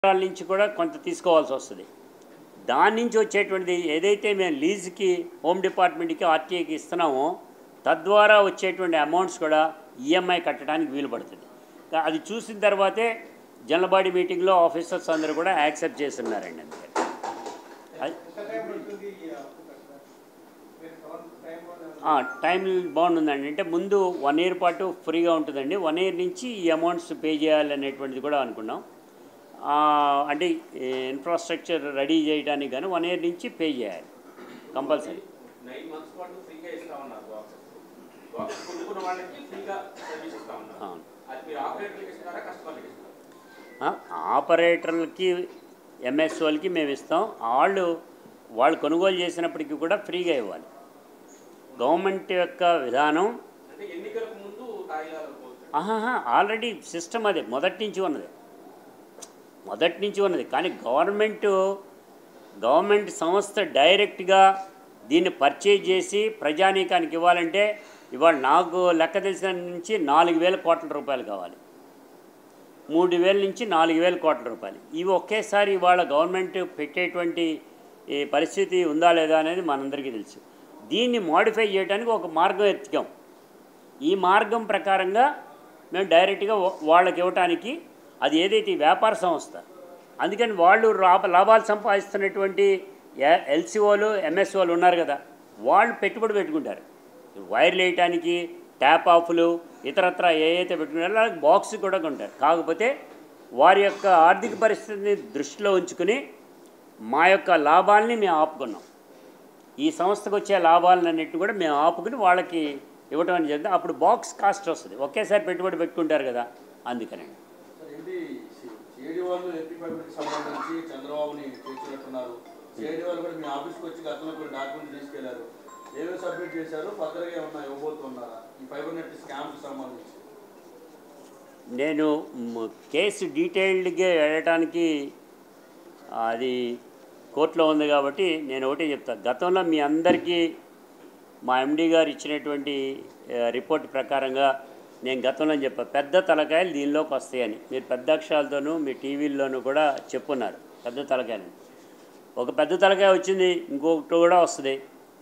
రాష్ట్రాల నుంచి కూడా కొంత తీసుకోవాల్సి వస్తుంది దాని నుంచి వచ్చేటువంటిది ఏదైతే మేము లీజుకి హోమ్ డిపార్ట్మెంట్కి ఆర్టీఐకి ఇస్తున్నామో తద్వారా వచ్చేటువంటి అమౌంట్స్ కూడా ఈఎంఐ కట్టడానికి వీలు పడుతుంది కా- అది చూసిన తర్వాతే జనరల్ బాడీ మీటింగ్లో ఆఫీసర్స్ అందరూ కూడా యాక్సెప్ట్ చేస్తున్నారండి అందుకని అది ఆ, టైం బాగుంటుందండి అంటే ముందు వన్ ఇయర్ పాటు ఫ్రీగా ఉంటుందండి వన్ ఇయర్ నుంచి ఈ అమౌంట్స్ పే చేయాలనేటువంటిది కూడా అనుకున్నాం ఆ, అంటే ఇన్ఫ్రాస్ట్రక్చర్ రెడీ చేయడానికి కానీ వన్ ఇయర్ నుంచి పే చేయాలి కంపల్సరీ నైన్ మంత్స్ పాటు ఫ్రీగా ఇస్తా ఉన్నారు బాక్సెస్ బాక్సెస్ కొనుక్కున్న వాళ్ళకి ఫ్రీగా సర్వీస్ ఇస్తా ఉన్నారు అవును అది మీరు ఆపరేటర్కి ఇస్తారా కస్టమర్కి ఇస్తారా ఆ, ఆపరేటర్లకి ఎంఎస్ వాళ్ళకి మేము ఇస్తాం వాళ్ళు వాళ్ళు కొనుగోలు చేసినప్పటికీ కూడా ఫ్రీగా ఇవ్వాలి గవర్నమెంట్ యొక్క విధానం అంటే ఎన్నికలకు ముందు తాయిలాలు పోతుంది ఆహాహా ఆల్రెడీ సిస్టమ్ అదే మొదటి నుంచి ఉన్నది మొదటి నుంచి ఉన్నది కానీ గవర్నమెంట్ గవర్నమెంట్ సంస్థ డైరెక్ట్గా దీన్ని పర్చేజ్ చేసి ప్రజానీకానికి ఇవ్వాలంటే ఇవాళ నాకు లెక్క తెలిసిన నుంచి నాలుగు వేల కోట్ల రూపాయలు కావాలి మూడు వేల నుంచి నాలుగు వేల కోట్ల రూపాయలు ఇవి ఒకేసారి ఇవాళ గవర్నమెంట్ పెట్టేటువంటి ఈ పరిస్థితి ఉందా లేదా అనేది మనందరికీ తెలుసు దీన్ని మాడిఫై చేయడానికి ఒక మార్గం ఎత్తికాం ఈ మార్గం ప్రకారంగా మేము డైరెక్ట్గా వా- వాళ్ళకి ఇవ్వటానికి అది ఏదైతే ఈ వ్యాపార సంస్థ అందుకని వాళ్ళు లాభ లాభాలు సంపాదిస్తున్నటువంటి ఎల్సీఓలు ఎంఎస్ఓలు ఉన్నారు కదా వాళ్ళు పెట్టుబడి పెట్టుకుంటారు వైర్లు వేయటానికి ట్యాప్ ఆఫ్లు ఇతరత్ర ఏ అయితే పెట్టుకుంటారో అలాగే బాక్స్ కూడా కొంటారు కాకపోతే వారి యొక్క ఆర్థిక పరిస్థితిని దృష్టిలో ఉంచుకుని మా యొక్క లాభాల్ని మేము ఆపుకున్నాం ఈ సంస్థకు వచ్చే లాభాలన్నింటినీ కూడా మేము ఆపుకుని వాళ్ళకి ఇవ్వటం అని జరిగింది అప్పుడు బాక్స్ కాస్ట్ వస్తుంది ఒకేసారి పెట్టుబడి పెట్టుకుంటారు కదా అందుకనండి సార్ ఏంటి సిఐడి వాళ్ళు ఏపీ పబ్లిక్ సంబంధించి చంద్రబాబుని చేర్చినట్టున్నారు సిఐడి వాళ్ళు కూడా మీ ఆఫీస్కి వచ్చి గతంలో కొన్ని డాక్యుమెంట్ తీసుకెళ్లారు ఏమేమి సబ్మిట్ చేశారు ఫర్దర్గా ఏమన్నా ఇవ్వబోతున్నారా ఈ ఫైబర్ నెట్ స్కామ్కి సంబంధించి నేను మ్, కేసు డీటెయిల్డ్గా వెళ్ళటానికి అది కోర్టులో ఉంది కాబట్టి నేను ఒకటే చెప్తాను గతంలో మీ అందరికీ మా ఎండి గారు ఇచ్చినటువంటి ఆ, రిపోర్ట్ ప్రకారంగా నేను గతంలో చెప్పా పెద్ద తలకాయలు దీనిలోకి వస్తాయని మీరు పెద్ద అక్షరాలతోనూ మీ టీవీల్లోనూ కూడా చెప్పున్నారు పెద్ద తలకాయలు ఒక పెద్ద తలకాయ వచ్చింది ఇంకొకటి కూడా వస్తుంది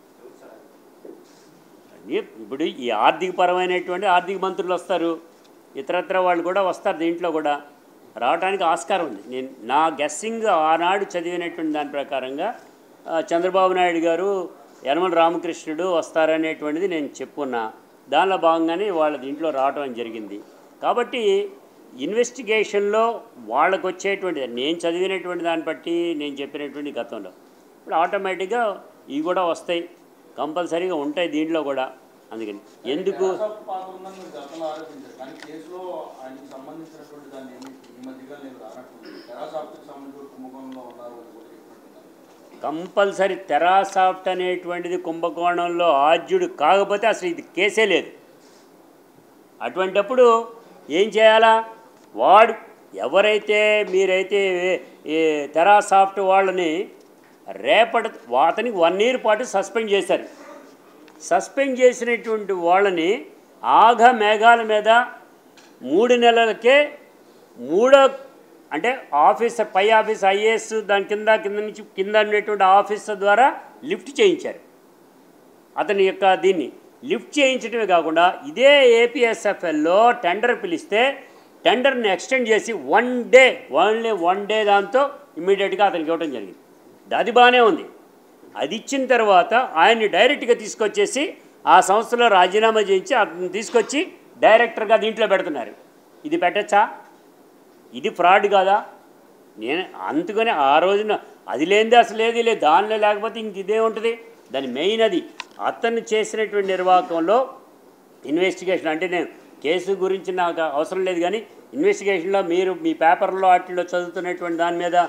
ఈ- ఇప్పుడు ఈ ఆర్థిక పరమైనటువంటి ఆర్థిక మంత్రులు వస్తారు ఇతరత్ర వాళ్ళు కూడా వస్తారు దీంట్లో కూడా రావడానికి ఆస్కారం ఉంది నేను నా గెస్సింగ్ ఆనాడు చదివినటువంటి దాని ప్రకారంగా ఆ, చంద్రబాబు నాయుడు గారు యనమల రామకృష్ణుడు వస్తారనేటువంటిది నేను చెప్పున్నా దానిలో భాగంగానే వాళ్ళ దీంట్లో రావడం జరిగింది కాబట్టి ఇన్వెస్టిగేషన్లో వాళ్ళకు వచ్చేటువంటి నేను చదివినటువంటి దాన్ని బట్టి నేను చెప్పినటువంటి గతంలో ఇప్పుడు ఆటోమేటిక్గా ఇవి కూడా వస్తాయి కంపల్సరీగా ఉంటాయి దీంట్లో కూడా అందుకని ఎందుకు తెరాస పాత్ర ఉందని మీరు గతంలో ఆరోపించారు కానీ కేసులో ఆయనకి సంబంధించినటువంటి దాన్ని ఏమి ఈ మధ్యగా నేను రానట్టు తెరాసాప్కి సంబంధించిన కుంభకోణంలో ఉన్నారు అని కూడా చెప్పినట్టున్నారు కంపల్సరీ తెరాసాఫ్ట్ అనేటువంటిది కుంభకోణంలో ఆద్యుడు కాకపోతే అసలు ఇది కేసే లేదు అటువంటప్పుడు ఏం చేయాలా వాడు ఎవరైతే మీరైతే ఈ తెరాసాఫ్ట్ వాళ్ళని రేపటి అతనికి వన్ ఇయర్ పాటు సస్పెండ్ చేశారు సస్పెండ్ చేసినటువంటి వాళ్ళని ఆఘ మేఘాల మీద మూడు నెలలకే మూడో అంటే ఆఫీసర్ పై ఆఫీస్ ఐఏఎస్ దాని కింద కింద నుంచి కింద ఉన్నటువంటి ఆఫీసర్ ద్వారా లిఫ్ట్ చేయించారు అతని యొక్క దీన్ని లిఫ్ట్ చేయించడమే కాకుండా ఇదే ఏపీఎస్ఎఫ్ఎల్లో టెండర్ పిలిస్తే టెండర్ని ఎక్స్టెండ్ చేసి one day only one day దాంతో ఇమ్మీడియట్గా అతనికి ఇవ్వడం జరిగింది అది బాగానే ఉంది అది ఇచ్చిన తర్వాత ఆయన్ని డైరెక్ట్గా తీసుకొచ్చేసి ఆ సంస్థలో రాజీనామా చేయించి అతను తీసుకొచ్చి డైరెక్టర్గా దీంట్లో పెడుతున్నారు ఇది పెట్టచ్చా ఇది ఫ్రాడ్ కాదా నేను అందుకని ఆ రోజున అది లేనిది అసలు ఏది లేదు దానిలో లేకపోతే ఇంక ఇదే ఉంటుంది దాని మెయిన్ అది అతను చేసినటువంటి నిర్వాహకంలో ఇన్వెస్టిగేషన్ అంటే నేను కేసు గురించి నాకు అవసరం లేదు కానీ ఇన్వెస్టిగేషన్లో మీరు మీ పేపర్లో వాటిల్లో చదువుతున్నటువంటి దాని మీద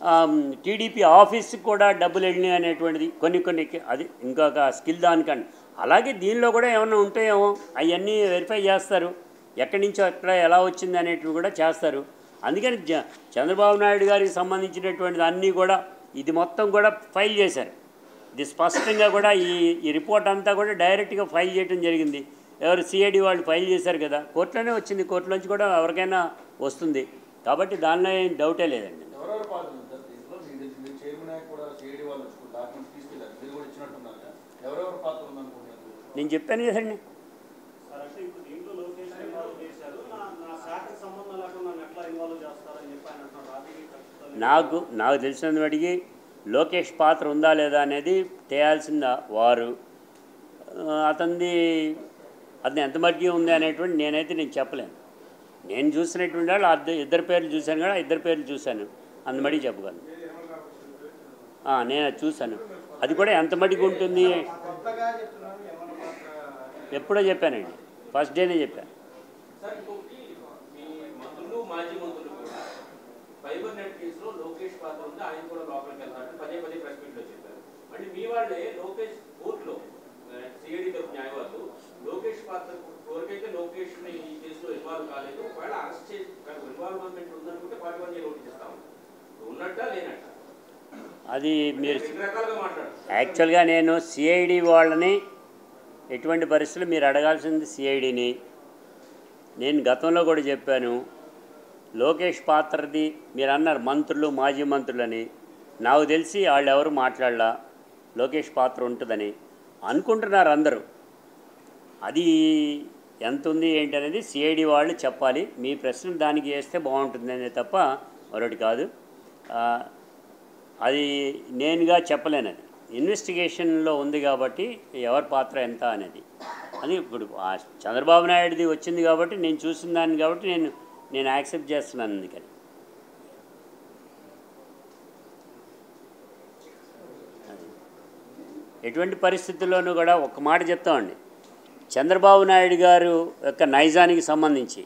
టీడీపీ ఆఫీస్కి కూడా డబ్బులు వెళ్ళినాయి అనేటువంటిది కొన్ని కొన్ని అది ఇంకొక స్కిల్ దానికండి అలాగే దీనిలో కూడా ఏమైనా ఉంటాయేమో అవన్నీ వెరిఫై చేస్తారు ఎక్కడి నుంచో ఎక్కడ ఎలా వచ్చింది అనేటివి కూడా చేస్తారు అందుకని జ- చంద్రబాబు నాయుడు గారికి సంబంధించినటువంటిది అన్నీ కూడా ఇది మొత్తం కూడా ఫైల్ చేశారు ఇది స్పష్టంగా కూడా ఈ ఈ రిపోర్ట్ అంతా కూడా డైరెక్ట్గా ఫైల్ చేయడం జరిగింది ఎవరు సిఐడి వాళ్ళు ఫైల్ చేశారు కదా కోర్టులోనే వచ్చింది కోర్టులోంచి కూడా ఎవరికైనా వస్తుంది కాబట్టి దానిలో ఏం డౌటే లేదండి ఎవరో ఎవరెవరి పాత్ర ఉందనుకుంటున్నారు నేను చెప్పాను కదండి సార్ అంటే ఇప్పుడు దీంట్లో లోకేష్ ఇన్వాల్వ్ చేశారు నా నా శాఖకు సంబంధం లేకుండా నన్ను ఎట్లా ఇన్వాల్వ్ చేస్తారని చెప్పి ఆయన అంటున్నారు రాజకీయ కక్షతో నాకు నాకు తెలిసినంత మటుకి లోకేష్ పాత్ర ఉందా లేదా అనేది తేయాల్సిన వారు ఆ, అతనిది అతను ఎంత మటుకి ఉంది అనేటువంటి నేనైతే నేను చెప్పలేను నేను చూసినటువంటి వాళ్ళు అద్దె ఇద్దరు పేర్లు చూశాను కూడా ఇద్దరు పేర్లు చూశాను అందుమడికి చెప్పగలను ఆ, నేను అది చూశాను అది కూడా ఎంత మటుకు ఉంటుంది ఎప్పుడో చెప్పానండి ఫస్ట్ డేనే చెప్పాను సార్ ఇంకొకటి మీ మంత్రులు మాజీ మంత్రులు కూడా ఫైబర్ నెట్ కేసులో లోకేష్ పాత్ర ఉంది ఆయన కూడా లోపలికి వెళ్తారని పదే పదే ప్రెస్ మీట్ లో చెప్పారు మళ్ళీ మీ వాళ్ళే లోకేష్ కోర్టులో సిఐడి తరపు న్యాయవాదులు లోకేష్ పాత్ర కోరికైతే లోకేష్ ని ఈ కేసులో ఇన్వాల్వ్ కాలేదు ఒకవేళ అరెస్ట్ చేసి ఇన్వాల్వ్మెంట్ ఉందనుకుంటే ఫార్టీ వన్ ఏ నోటీస్ ఇస్తాము ఉన్నట్టా లేనట్టా అది మీరు రెండు రకాలుగా మాట్లాడు యాక్చువల్గా నేను సిఐడి వాళ్ళని ఎటువంటి పరిస్థితులు మీరు అడగాల్సింది సిఐడిని నేను గతంలో కూడా చెప్పాను లోకేష్ పాత్రది మీరు అన్నారు మంత్రులు మాజీ మంత్రులని నాకు తెలిసి వాళ్ళు ఎవరు మాట్లాడలా లోకేష్ పాత్ర ఉంటుందని అనుకుంటున్నారు అందరూ అది ఎంత ఉంది ఏంటి అనేది సిఐడి వాళ్ళు చెప్పాలి మీ ప్రశ్న దానికి వేస్తే బాగుంటుంది అనేది తప్ప మరొకటి కాదు ఆ, అది నేనుగా చెప్పలేను అది ఇన్వెస్టిగేషన్లో ఉంది కాబట్టి ఎవరి పాత్ర ఎంత అనేది అది ఇప్పుడు ఆ చంద్రబాబు నాయుడుది వచ్చింది కాబట్టి నేను చూసిన దాన్ని కాబట్టి నేను నేను యాక్సెప్ట్ చేస్తున్నాను అందుకని అది. ఎటువంటి పరిస్థితుల్లోనూ కూడా ఒక మాట చెప్తామండి చంద్రబాబు నాయుడు గారు యొక్క నైజానికి సంబంధించి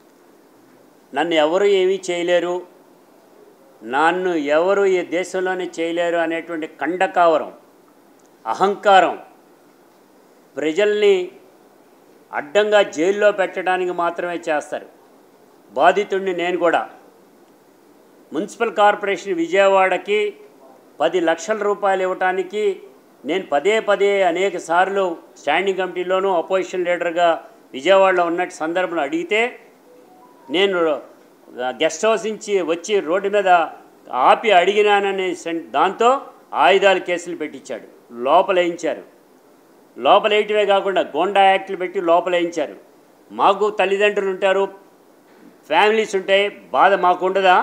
నన్ను ఎవరు ఏమీ చేయలేరు నన్ను ఎవరు ఈ దేశంలోనే చేయలేరు అనేటువంటి కండకావరం అహంకారం ప్రజల్ని అడ్డంగా జైల్లో పెట్టడానికి మాత్రమే చేస్తారు బాధితుడిని నేను కూడా మున్సిపల్ కార్పొరేషన్ విజయవాడకి పది లక్షల రూపాయలు ఇవ్వటానికి నేను పదే పదే అనేక సార్లు స్టాండింగ్ కమిటీలోనూ అపోజిషన్ లీడర్గా విజయవాడలో ఉన్నట్టు సందర్భంలో అడిగితే నేను గెస్ట్ హౌస్ నుంచి వచ్చి రోడ్డు మీద ఆపి అడిగినాననే సెన్- దాంతో ఆయుధాల కేసులు పెట్టించాడు లోపలేయించారు లోపలేయటమే కాకుండా గోండా యాక్ట్లు పెట్టి లోపలేయించారు మాకు తల్లిదండ్రులు ఉంటారు ఫ్యామిలీస్ ఉంటాయి బాధ మాకు ఉండదా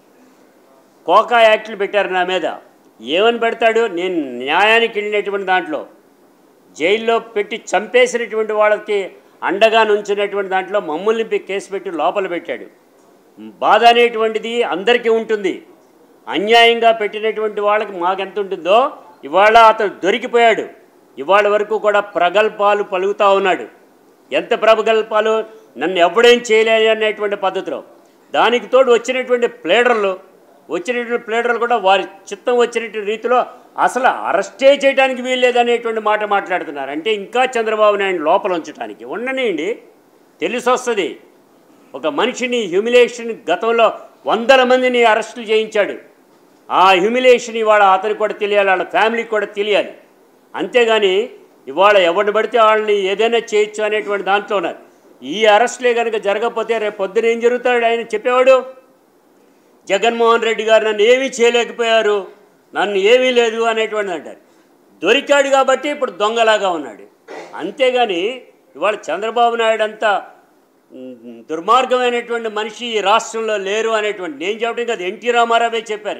కోకా యాక్ట్లు పెట్టారు నా మీద ఏమని పెడతాడు నేను న్యాయానికి వెళ్ళినటువంటి దాంట్లో జైల్లో పెట్టి చంపేసినటువంటి వాళ్ళకి అండగా నుంచినటువంటి దాంట్లో మమ్మల్ని పె- కేసు పెట్టి లోపల పెట్టాడు బాధ అనేటువంటిది అందరికీ ఉంటుంది అన్యాయంగా పెట్టినటువంటి వాళ్ళకి మాకెంత ఉంటుందో ఇవాళ అతను దొరికిపోయాడు ఇవాళ వరకు కూడా ప్రగల్భాలు పలుకుతూ ఉన్నాడు ఎంత ప్రగల్భాలు నన్ను ఎవడేం చేయలేదు అనేటువంటి పద్ధతిలో దానికి తోడు వచ్చినటువంటి ప్లేడర్లు వచ్చినటువంటి ప్లేడర్లు కూడా వారి చిత్తం వచ్చినటువంటి రీతిలో అసలు అరెస్టే చేయడానికి వీల్లేదనేటువంటి మాట మాట్లాడుతున్నారు అంటే ఇంకా చంద్రబాబు నాయుడు లోపల ఉంచడానికి ఉండనియండి తెలిసి వస్తుంది ఒక మనిషిని హ్యూమిలేషన్ గతంలో వందల మందిని అరెస్టులు చేయించాడు ఆ హ్యూమిలేషన్ ఇవాళ అతనికి కూడా తెలియాలి వాళ్ళ ఫ్యామిలీకి కూడా తెలియాలి అంతేగాని ఇవాళ ఎవరిని పడితే వాళ్ళని ఏదైనా చేయొచ్చు అనేటువంటి దాంట్లో ఉన్నారు ఈ అరెస్టులే కనుక జరగకపోతే రేపు పొద్దున ఏం జరుగుతాడు ఆయన చెప్పేవాడు జగన్మోహన్ రెడ్డి గారు నన్ను ఏమీ చేయలేకపోయారు నన్ను ఏమీ లేదు అనేటువంటిది అంటారు దొరికాడు కాబట్టి ఇప్పుడు దొంగలాగా ఉన్నాడు అంతేగాని ఇవాళ చంద్రబాబు నాయుడు అంతా మ్, దుర్మార్గమైనటువంటి మనిషి ఈ రాష్ట్రంలో లేరు అనేటువంటి నేను చెప్పడం కాదు ఎన్టీ రామారావే చెప్పారు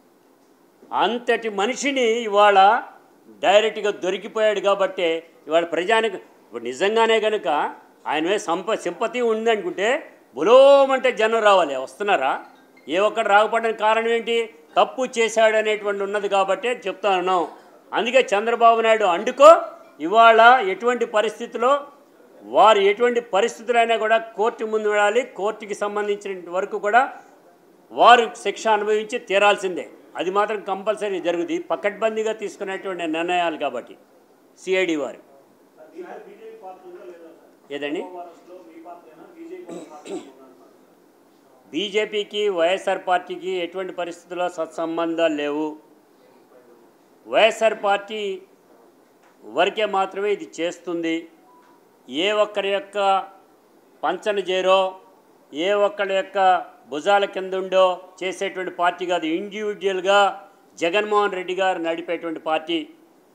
అంతటి మనిషిని ఇవాళ డైరెక్ట్గా దొరికిపోయాడు కాబట్టే ఇవాళ ప్రజానికి ఇప్పుడు నిజంగానే కనుక ఆయన మీద సంప సింపతి ఉందనుకుంటే బులోమంటే జనం రావాలి వస్తున్నారా ఏ ఒక్కడు రాకపోవడానికి కారణం ఏంటి తప్పు చేశాడు అనేటువంటి ఉన్నది కాబట్టే చెప్తాను అందుకే చంద్రబాబు నాయుడు అండుకో ఇవాళ ఎటువంటి పరిస్థితిలో వారు ఎటువంటి పరిస్థితులైనా కూడా కోర్టు ముందు వెళ్ళాలి కోర్టుకి సంబంధించిన వరకు కూడా వారు శిక్ష అనుభవించి తీరాల్సిందే అది మాత్రం కంపల్సరీ జరుగుతుంది పకడ్బందీగా తీసుకునేటువంటి నిర్ణయాలు కాబట్టి సిఐడి వారు దీంట్లో బీజేపీ పాత్ర ఉందా లేదా సార్ ఏదండి ఓఆర్ఎస్లో మీ పాత్రేనా బీజేపీ పాత్ర ఉందా అంటున్నారు. బీజేపీకి వైఎస్ఆర్ పార్టీకి ఎటువంటి పరిస్థితుల్లో సత్సంబంధాలు లేవు వైఎస్ఆర్ పార్టీ వరకే మాత్రమే ఇది చేస్తుంది ఏ ఒక్కరి యొక్క పంచన చేరో ఏ ఒక్కరి యొక్క భుజాల కింద ఉండో చేసేటువంటి పార్టీ కాదు ఇండివిజువల్గా జగన్మోహన్ రెడ్డి గారు నడిపేటువంటి పార్టీ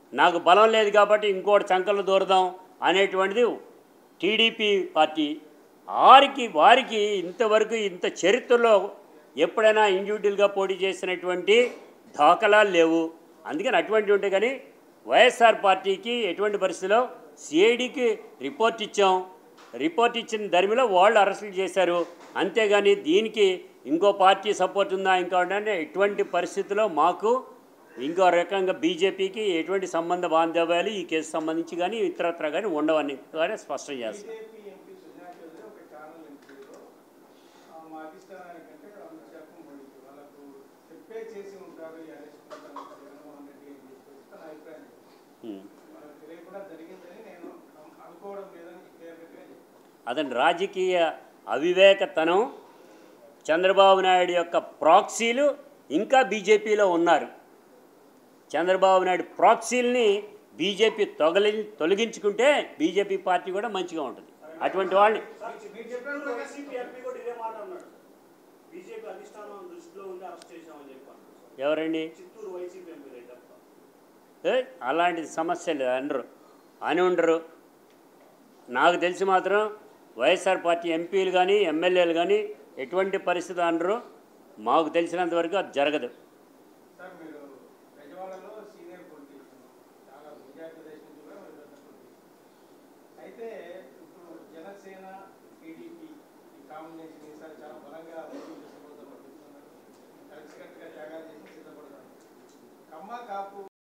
నాకు బలం లేదు కాబట్టి ఇంకోటి చంకలు దూరదాం అనేటువంటిది టీడీపీ పార్టీ వారికి వారికి ఇంతవరకు ఇంత చరిత్రలో ఎప్పుడైనా ఇండివిజువల్గా పోటీ చేసినటువంటి దాఖలాలు లేవు అందుకని అటువంటి ఉంటే కానీ వైఎస్ఆర్ పార్టీకి ఎటువంటి పరిస్థితిలో సిఐడికి రిపోర్ట్ ఇచ్చాం రిపోర్ట్ ఇచ్చిన ధర్మిలో వాళ్ళు అరెస్టులు చేశారు అంతేగాని దీనికి ఇంకో పార్టీ సపోర్ట్ ఉందా ఇంకా అంటే ఎటువంటి పరిస్థితిలో మాకు ఇంకో రకంగా బీజేపీకి ఎటువంటి సంబంధ బాంధవ్యాలు ఈ కేసు సంబంధించి కానీ ఇతరత్ర కానీ ఉండవని కానీ స్పష్టం చేస్తాం బీజేపీ ఎంపీ సుజనా చౌదరి ఒక ఛానల్ ఇంటర్వ్యూలో ఆ, మా అధిష్టానానికంటే అంత శాతం పోయింది వాళ్ళకు చెప్పే చేసి ఉంటారు ఈ అరెస్ట్ జగన్మోహన్ రెడ్డి అని చెప్పేసి తన అభిప్రాయం చెప్పారు. ఉం. వాళ్ళకి తెలియకుండా జరిగిందని నేను అను- అనుకోవడం లేదని క్లియర్గా చెప్పాను అతని రాజకీయ అవివేకతనం చంద్రబాబు నాయుడు యొక్క ప్రాక్సీలు ఇంకా బీజేపీలో ఉన్నారు చంద్రబాబు నాయుడు ప్రాక్సీల్ని బీజేపీ తొలగి తొలగించుకుంటే బీజేపీ పార్టీ కూడా మంచిగా ఉంటుంది అటువంటి వాళ్ళని మీరు చెప్పినట్టు వైసీపీ ఎంపీ కూడా ఇదే మాట అన్నాడు బీజేపీ అధిష్టానం దృష్టిలో ఉండి అరెస్ట్ చేశామని చెప్పాను ఎవరండి చిత్తూరు వైసీపీ ఎంపీ రైతప్ప ఏ, అలాంటి సమస్యలు అనరు అని ఉండరు నాకు తెలిసి మాత్రం వైఎస్ఆర్ పార్టీ ఎంపీలు కానీ ఎమ్మెల్యేలు కానీ ఎటువంటి పరిస్థితి అనరు మాకు తెలిసినంత వరకు అది జరగదు సార్ మీరు బెజవాడలో సీనియర్ పొలిటీషియన్ చాలా విద్యాప్రదేశ్ నుంచి కూడా మీరు పెద్ద పొలిటీషియన్ అయితే ఇప్పుడు జనసేన టీడీపీ ఈ కాంబినేషన్ ఈసారి చాలా బలంగా ముందుకు తీసుకుపోతున్నారు కలిసికట్టుగా త్యాగాలు చేసి సిద్ధపడతారు కమ్మ కాపు